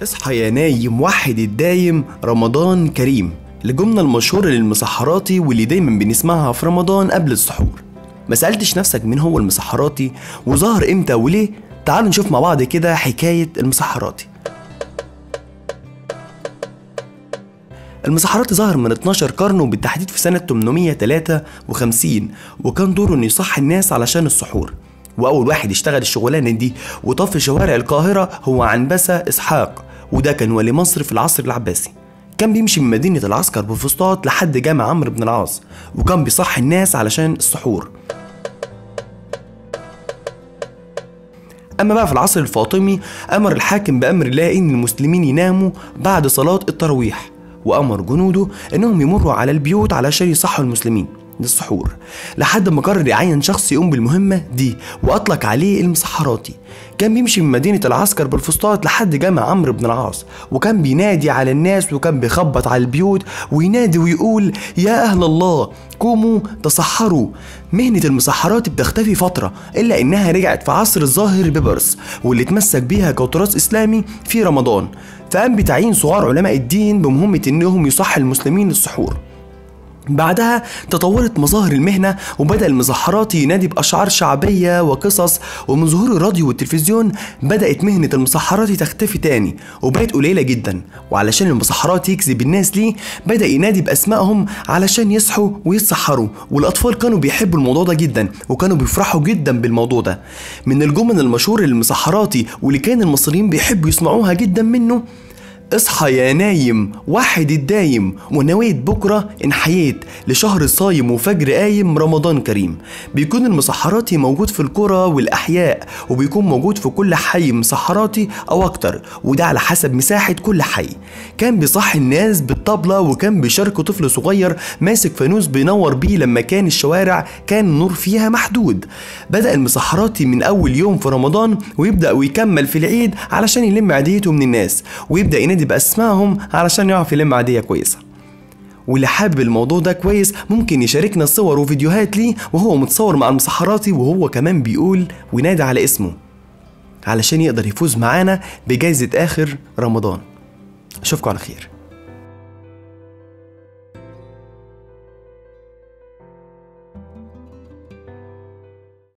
اصحى يا نايم وحد الدايم رمضان كريم الجملة المشهورة للمسحراتي واللي دايما بنسمعها في رمضان قبل السحور ما سألتش نفسك مين هو المسحراتي وظهر امتى وليه تعالوا نشوف مع بعض كده حكاية المسحراتي المسحراتي ظهر من 12 قرن وبالتحديد في سنة 853 وكان دوره انه يصحي الناس علشان السحور واول واحد اشتغل الشغلانه دي وطف شوارع القاهره هو عنبسه اسحاق وده كان ولي مصر في العصر العباسي كان بيمشي من مدينة العسكر بفسطاط لحد جامع عمرو بن العاص وكان بيصحي الناس علشان السحور أما بقى في العصر الفاطمي أمر الحاكم بأمر الله إن المسلمين يناموا بعد صلاة التراويح وأمر جنوده إنهم يمروا على البيوت علشان يصحوا المسلمين للسحور لحد ما قرر يعين شخص يقوم بالمهمة دي وأطلق عليه المسحراتي كان بيمشي من مدينة العسكر بالفسطاط لحد جامع عمرو بن العاص وكان بينادي على الناس وكان بيخبط على البيوت وينادي ويقول يا أهل الله قوموا تصحروا مهنة المسحرات بتختفي فترة إلا إنها رجعت في عصر الظاهر بيبرس واللي اتمسك بيها كتراث إسلامي في رمضان فقام بتعيين صغار علماء الدين بمهمة إنهم يصح المسلمين للسحور بعدها تطورت مظاهر المهنة وبدأ المسحرات ينادي بأشعار شعبية وقصص ومن ظهور الراديو والتلفزيون بدأت مهنة المسحرات تختفي تاني وبقت قليلة جدا وعلشان المسحرات يجذب الناس ليه بدأ ينادي بأسمائهم علشان يصحوا ويتسحروا والأطفال كانوا بيحبوا الموضوع ده جدا وكانوا بيفرحوا جدا بالموضوع ده من الجمل المشهورة للمسحراتي واللي كان المصريين بيحبوا يسمعوها جدا منه اصحى يا نايم وحد الدايم ونويت بكرة إن حييت لشهر صايم وفجر قايم رمضان كريم بيكون المسحراتي موجود في القرى والأحياء وبيكون موجود في كل حي مسحراتي أو أكتر وده على حسب مساحة كل حي كان بيصحي الناس بالطبلة وكان بيشاركوا طفل صغير ماسك فانوس بينور بيه لما كان الشوارع كان النور فيها محدود بدأ المسحراتي من أول يوم في رمضان ويبدأ ويكمل في العيد علشان يلم عاديته من الناس ويبدأ ينادي بأسمائهم علشان يعرف يلم عادية كويسة واللي حابب الموضوع ده كويس ممكن يشاركنا صور وفيديوهات ليه وهو متصور مع المسحراتي وهو كمان بيقول وينادي على اسمه علشان يقدر يفوز معانا بجائزة آخر رمضان أشوفكم على خير